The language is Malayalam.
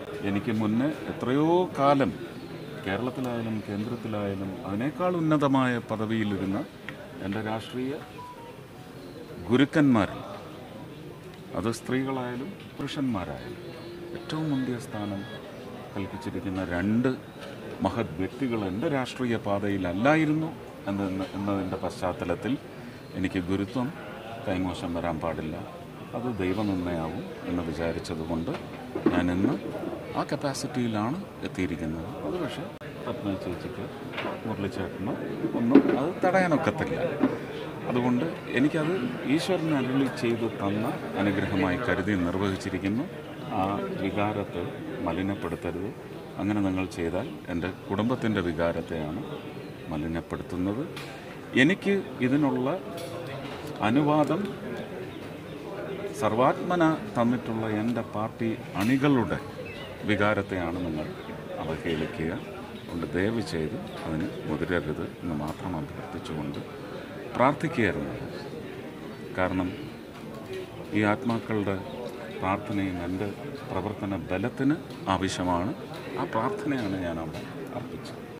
എനിക്ക് മുന്നേ എത്രയോ കാലം കേരളത്തിലായാലും കേന്ദ്രത്തിലായാലും അതിനേക്കാൾ ഉന്നതമായ പദവിയിലിരുന്ന എൻ്റെ രാഷ്ട്രീയ ഗുരുക്കന്മാരിൽ അത് സ്ത്രീകളായാലും പുരുഷന്മാരായാലും ഏറ്റവും മുന്തിയ സ്ഥാനം കൽപ്പിച്ചിരിക്കുന്ന രണ്ട് മഹത് വ്യക്തികൾ എൻ്റെ രാഷ്ട്രീയ പാതയിലല്ലായിരുന്നു എന്ന എന്നതിൻ്റെ പശ്ചാത്തലത്തിൽ എനിക്ക് ഗുരുത്വം കൈമോശം വരാൻ പാടില്ല അത് ദൈവനിർണ്ണയാവും എന്ന് വിചാരിച്ചതുകൊണ്ട് ഞാൻ ഇന്ന് ആ കപ്പാസിറ്റിയിലാണ് എത്തിയിരിക്കുന്നത് അത് പക്ഷേ പത്മ ചേച്ചിക്ക് മുരളിച്ചേട്ടനോ ഒന്നും അത് തടയാനൊക്കത്തില്ല അതുകൊണ്ട് എനിക്കത് ഈശ്വരൻ അരുളി ചെയ്തു തന്ന അനുഗ്രഹമായി കരുതി നിർവഹിച്ചിരിക്കുന്നു ആ വികാരത്തെ മലിനപ്പെടുത്തരുത് അങ്ങനെ നിങ്ങൾ ചെയ്താൽ എൻ്റെ കുടുംബത്തിൻ്റെ വികാരത്തെയാണ് മലിനപ്പെടുത്തുന്നത് എനിക്ക് ഇതിനുള്ള അനുവാദം സർവാത്മന തന്നിട്ടുള്ള എൻ്റെ പാർട്ടി അണികളുടെ വികാരത്തെയാണ് നിങ്ങൾ അവഹേളിക്കുക അതുകൊണ്ട് ദയവ് ചെയ്ത് അതിന് മുതിരരുത് എന്ന് മാത്രം അഭ്യർത്ഥിച്ചുകൊണ്ട് പ്രാർത്ഥിക്കുകയായിരുന്നു കാരണം ഈ ആത്മാക്കളുടെ പ്രാർത്ഥനയും എൻ്റെ പ്രവർത്തന ബലത്തിന് ആവശ്യമാണ് ആ പ്രാർത്ഥനയാണ് ഞാൻ അവിടെ അർപ്പിച്ചത്